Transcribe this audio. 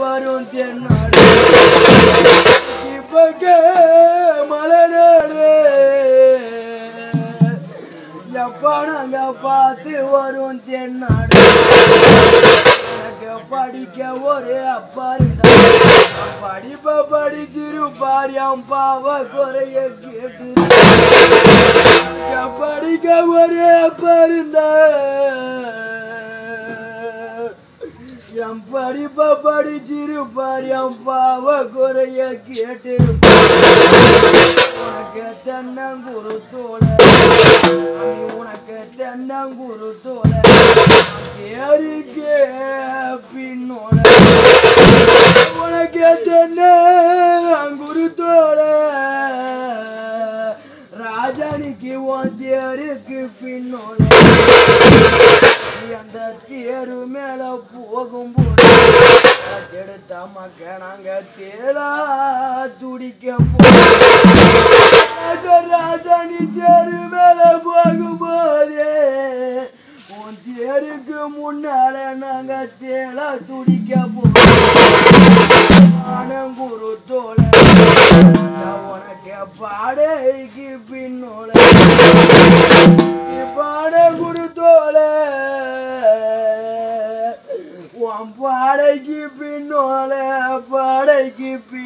வரும் தென்னாடு இப்பக்க மலைநாடு எப்ப நாங்க பார்த்து வரும் தென்னாடு எனக்கு படிக்க ஒரு அப்பா இருந்தா படிப்ப படிச்சிருப்பார் என் பாவ குறைய கேட்டு எனக்கு படிக்க ஒரு அப்பா இருந்தா என் படிப்ப படிச்சிருப்பார் என் பாவ குறைய கேட்டு உனக்கு தென்னங்குரு தோலை அடி உனக்கு தென்னங்குரு தோலை ஏறிக்கே பின்னோட உனக்கு தென்னங்குரு தோலை ராஜானிக்கு உன் தேருக்கு பின்னோட நீ அந்த தேரு மேல போகும்போது எடுத்த மக்க நாங்க தேடா துடிக்க ராஜா ராஜா நீ தேரு மேல போகும்போதே உன் தேருக்கு முன்னால நாங்க தேடா துடிக்க போனோம் குரு தோழ உனக்கு பாடைக்கு பின்னோட பாட குரு தோழ உன் பாடைக்கு பின்னோல பாடைக்கு பின்